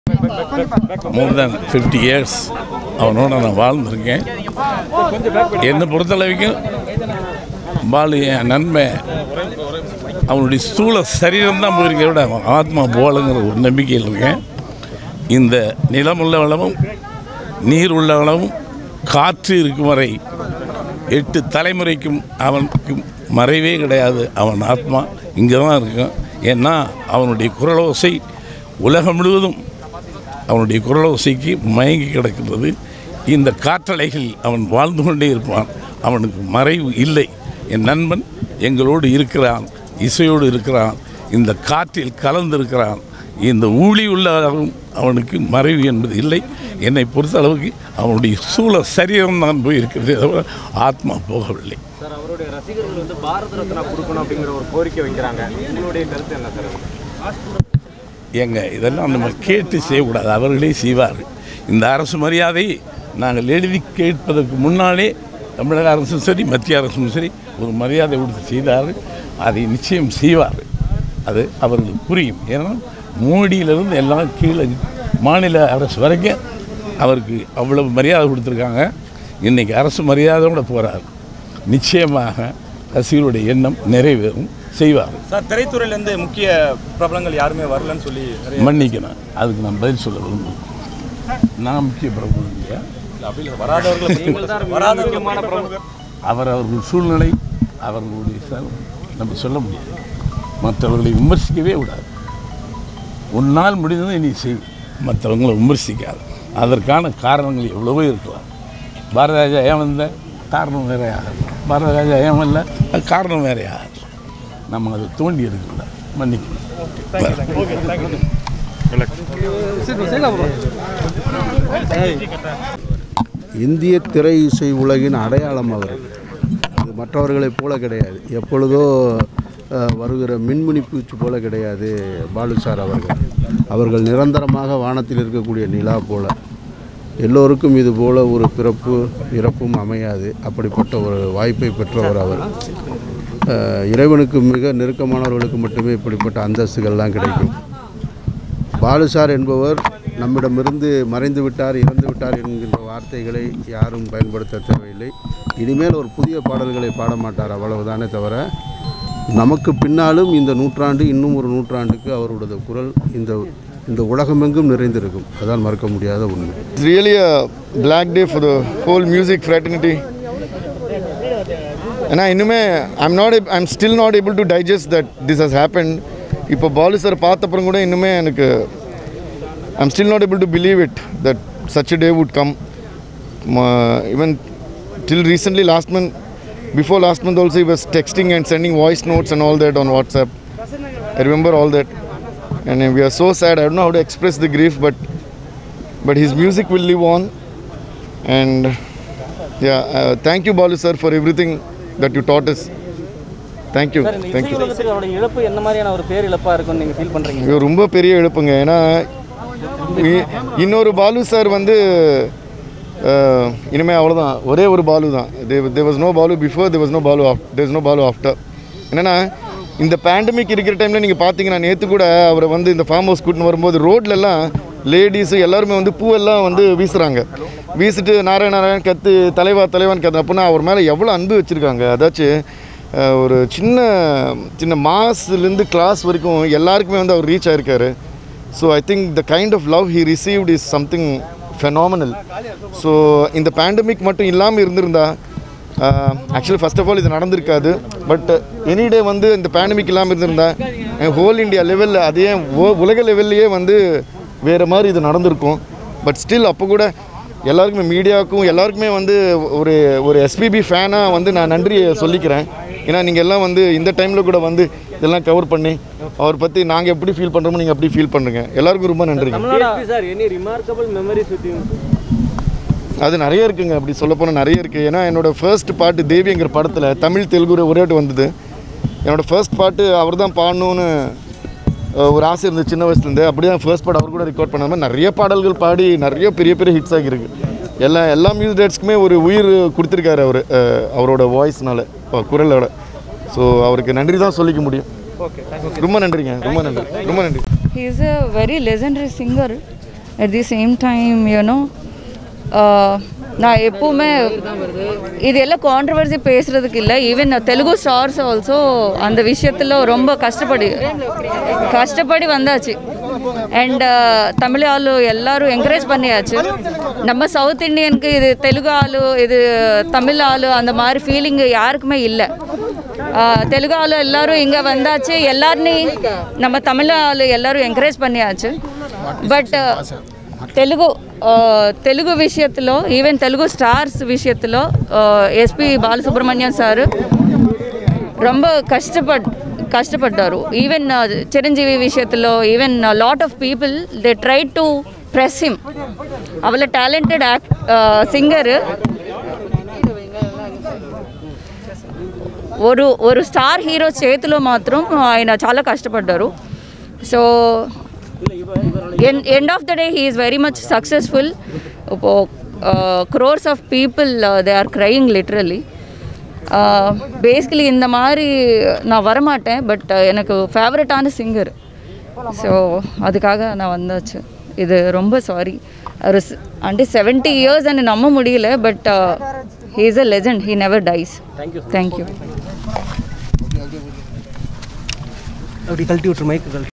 மோர் than fifty years அவனோட நான் வாழ்ந்திருக்கேன் என்னை பொறுத்தளவுக்கும் பாலு என் நன்மை அவனுடைய ஸ்தூல சரீரம் தான் போயிருக்க விட அவன் ஆத்மா போலங்கிற ஒரு நம்பிக்கையில் இருக்கேன் இந்த நிலம் உள்ள வளமும் நீர் உள்ள வளமும் காற்று இருக்கும் வரை எட்டு தலைமுறைக்கும் அவனுக்கு மறைவே கிடையாது அவன் ஆத்மா இங்கே தான் இருக்கும் ஏன்னா அவனுடைய குரலோசை உலகம் முழுவதும் அவனுடைய குரலோசைக்கு மயங்கி கிடக்கிறது இந்த காற்றலைகள் அவன் வாழ்ந்து கொண்டே இருப்பான் அவனுக்கு மறைவு இல்லை என் நண்பன் எங்களோடு இருக்கிறான் இசையோடு இருக்கிறான் இந்த காற்றில் கலந்திருக்கிறான் இந்த ஊழி உள்ளவரும் அவனுக்கு மறைவு என்பது இல்லை என்னை பொறுத்த அளவுக்கு அவனுடைய சூழ சரீரம் தான் போயிருக்கிறது தவிர ஆத்மா போகவில்லை சார் அவருடைய ரசிகர்கள் வந்து பாரத ரத்னா கொடுக்கணும் அப்படிங்கிற ஒரு கோரிக்கை வைக்கிறாங்க உங்களுடைய கருத்து என்ன சார் எங்க இதெல்லாம் நம்ம கேட்டு செய்யக்கூடாது அவர்களே செய்வார்கள் இந்த அரசு மரியாதை நாங்கள் எழுதி கேட்பதற்கு முன்னாலே தமிழக அரசும் சரி மத்திய அரசும் சரி ஒரு மரியாதை கொடுத்து செய்தார்கள் அதை நிச்சயம் செய்வார்கள் அது அவர்களுக்கு புரியும் ஏன்னா மோடியிலிருந்து எல்லாம் கீழே மாநில அரசு வரைக்கும் அவருக்கு அவ்வளவு மரியாதை கொடுத்துருக்காங்க இன்றைக்கி அரசு மரியாதையோடு போகிறார் நிச்சயமாக ரசிகருடைய எண்ணம் நிறைவேறும் செய்வார் சார் திரைத்துறையிலேருந்து முக்கிய பிரபலங்கள் யாருமே வரலன்னு சொல்லி நிறைய மன்னிக்கணும் அதுக்கு நான் பதில் சொல்ல விரும்புகிறேன் நான் முக்கிய பிரபலம் இல்லையா அப்படி இல்லை வராதவர்கள் நீங்கள் தான் மிக முக்கியமான பிரமுகர் அவர் அவர்கள் சூழ்நிலை அவர்களுடைய ச- நம்ம சொல்ல முடியாது மற்றவர்களை விமர்சிக்கவே விடாது உன்னால் முடிந்ததை நீ செய் மற்றவங்களை விமர்சிக்காது அதற்கான காரணங்கள் எவ்வளவோ இருக்கலாம் பாரதராஜா ஏன் வந்த காரணம் வேற ஆகலாம் பாரதராஜா ஏன் வரல அது காரணம் வேற ஆகலாம் நம்ம அதை தோண்டி எடுக்கல மன்னிக்கணும் இந்திய திரை இசை உலகின் அடையாளம் அவர் இது மற்றவர்களைப் போல கிடையாது எப்பொழுதோ அஹ், வருகிற மின்மினி பூச்சி போல கிடையாது பாலு சார் அவர்கள் அவர்கள் நிரந்தரமாக வானத்தில் இருக்கக்கூடிய நிலா போல எல்லோருக்கும் இது போல ஒரு பிறப்பு இறப்பும் அமையாது அப்படிப்பட்ட ஒரு வாய்ப்பை பெற்றவர் அவர் அஹ், இறைவனுக்கு மிக நெருக்கமானவர்களுக்கு மட்டுமே இப்படிப்பட்ட அந்தஸ்துகள்லாம் கிடைக்கும் பாலுசார் என்பவர் நம்மிடமிருந்து மறைந்து விட்டார் இறந்து விட்டார் என்கின்ற வார்த்தைகளை யாரும் பயன்படுத்த தேவையில்லை இனிமேல் ஒரு புதிய பாடல்களை பாட மாட்டார் அவ்வளவுதானே தவிர நமக்கு பின்னாலும் இந்த நூற்றாண்டு இன்னும் ஒரு நூற்றாண்டுக்கு அவருடைய குரல் இந்த இந்த உலகமெங்கும் நிறைந்திருக்கும் அதான் மறக்க முடியாத உண்மை It's really a black day for the whole music fraternity. ஏன்னா இன்னுமே I'm not I'm still not able to digest that this has happen இப்போ பாலு சார் பார்த்தப்பறம் கூட இன்னுமே எனக்கு I'm still not able to believe it that such day would come even till recently last month before last month also he was texting and sending voice notes and all that on whatsapp i remember all that and uh, we are so sad i don't know how to express the grief but but his music will live on and yeah uh, thank you balu sir for everything that you taught us thank you sir இந்த thank இசை you உலகத்துக்கு அவருடைய இழப்பு என்ன மாதிரியான ஒரு பேர் இழப்பாக இருக்கும்னு நீங்கள் ஃபீல் பண்ணுறீங்க இது ரொம்ப பெரிய இழப்புங்க ஏன்னா இ- இன்னொரு பாலு சார் வந்து அஹ், இனிமே அவ்வளோதான் ஒரே ஒரு பாலு தான் there was no Balu before there was no Balu of there no Balu after என்னென்னா இந்த பேண்டமிக் இருக்கிற டைமில் நீங்கள் பார்த்தீங்கன்னா நேற்று கூட அவரை வந்து இந்த ஃபார்ம் ஹவுஸ் கூட்டின்னு வரும்போது ரோட்லலாம் லேடிஸு எல்லாருமே வந்து பூவெல்லாம் வந்து வீசுகிறாங்க வீசிட்டு நாராயண நாராயண் கத்து தலைவா தலைவான்னு கத்து அப்படின்னா அவர் மேலே எவ்வளோ அன்பு வச்சுருக்காங்க அதாச்சும் அஹ், ஒரு சின்ன சின்ன மாஸ்லேருந்து கிளாஸ் வரைக்கும் எல்லாருக்குமே வந்து அவர் ரீச் ஆயிருக்காரு so I think the kind of love he received is something phenomenal so இந்த பேண்டமிக் மட்டும் இல்லாமல் இருந்திருந்தா ஆக்சுவலி ஃபர்ஸ்ட் ஆஃப் ஆல் இது நடந்திருக்காது பட் எனி டே வந்து இந்த பேண்டமிக் இல்லாமல் இருந்திருந்தா ஹோல் இந்தியா லெவலில் அதே ஓ- உலக லெவல்லையே வந்து வேறு மாதிரி இது நடந்திருக்கும் பட் ஸ்டில் அப்போ கூட எல்லாருக்குமே மீடியாவுக்கும் எல்லாருக்குமே வந்து ஒரு ஒரு எஸ்பிபி ஃபேனாக வந்து நான் நன்றியை சொல்லிக்கிறேன் ஏன்னா நீங்கள் எல்லாம் வந்து இந்த டைமில் கூட வந்து இதெல்லாம் கவர் பண்ணி அவர் பற்றி நாங்கள் எப்படி ஃபீல் பண்ணுறோமோ நீங்கள் அப்படி ஃபீல் பண்ணுங்க எல்லாருக்கும் ரொம்ப நன்றிங்க Tamil Nadu sir any remarkable memories with அது நிறைய இருக்குங்க அப்படி சொல்ல போனால் நிறைய இருக்குது ஏன்னா என்னோடய ஃபர்ஸ்ட் பாட்டு தேவிங்கிற படத்தில் தமிழ் தெலுங்கு ஒரே வாட்டி வந்தது என்னோடய ஃபர்ஸ்ட் பாட்டு அவர் தான் பாடணும்னு அஹ், ஒரு ஆசை இருந்தது சின்ன வயசுலேருந்து அப்படி தான் ஃபர்ஸ்ட் பாட்டு அவர் கூட ரெக்கார்ட் பண்ணாம நிறைய பாடல்கள் பாடி நிறைய பெரிய பெரிய ஹிட்ஸ் ஆகியிருக்கு எல்லா எல்லா மியூசிக் டேட்ஸ்க்குமே ஒரு உயிர் கொடுத்துருக்காரு அவர் அவரோட வாய்ஸ்னால குரலோட ஸோ அவருக்கு நன்றி தான் சொல்லிக்க முடியும் ரொம்ப நன்றிங்க ரொம்ப நன்றி ரொம்ப நன்றி He is a very legendary singer at the same time you know நான் எப்போவுமே இது எல்லாம் கான்ட்ரவர்சி பேசுகிறதுக்கு இல்லை ஈவன் தெலுங்கு ஸ்டார்ஸ் ஆல்சோ அந்த விஷயத்தில் ரொம்ப கஷ்டப்படி கஷ்டப்படி வந்தாச்சு அண்ட் தமிழ் ஆளு எல்லாரும் என்கரேஜ் பண்ணியாச்சு நம்ம சவுத் இந்தியனுக்கு இது தெலுங்கு ஆளு இது தமிழ் ஆளு அந்த மாதிரி ஃபீலிங் யாருக்குமே இல்லை தெலுங்கு ஆளு எல்லாரும் இங்கே வந்தாச்சு எல்லாரையும் நம்ம தமிழ் ஆளு எல்லாரும் என்கரேஜ் பண்ணியாச்சு బట్ తెలుగు ఆ, తెలుగు విషయత్తులో ఈవెన్ తెలుగు స్టార్స్ విషయత్తులో ఎస్పి బాలసుబ్రహ్మణ్యం సార్ ரொம்ப கஷ்டப்பட் கஷ்டப்பட்டாரு ஈவன் சிரஞ்சீவி விஷயத்தில் even lot of people they try to press him அவ்வளோ டேலண்டட் ஆக்ட் சிங்கரு ஒரு ஒரு స్టార్ హీరో చేతిలో మాత్రం ఆయన చాలా కష్టపడ్డారు so end of the day he is very much successful crores of people they are crying literally basically இந்த மாதிரி நான் வரமாட்டேன் பட் எனக்கு ஃபேவரட்டான சிங்கர் ஸோ அதுக்காக நான் வந்தாச்சு இது ரொம்ப சாரி ஒரு అంటే செவன்ட்டி இயர்ஸ் అని నమ్మ முடியல but he is a legend he never dies thank you thank you அப்படி கழட்டி விட்டுரு மைக்கு கழட்டி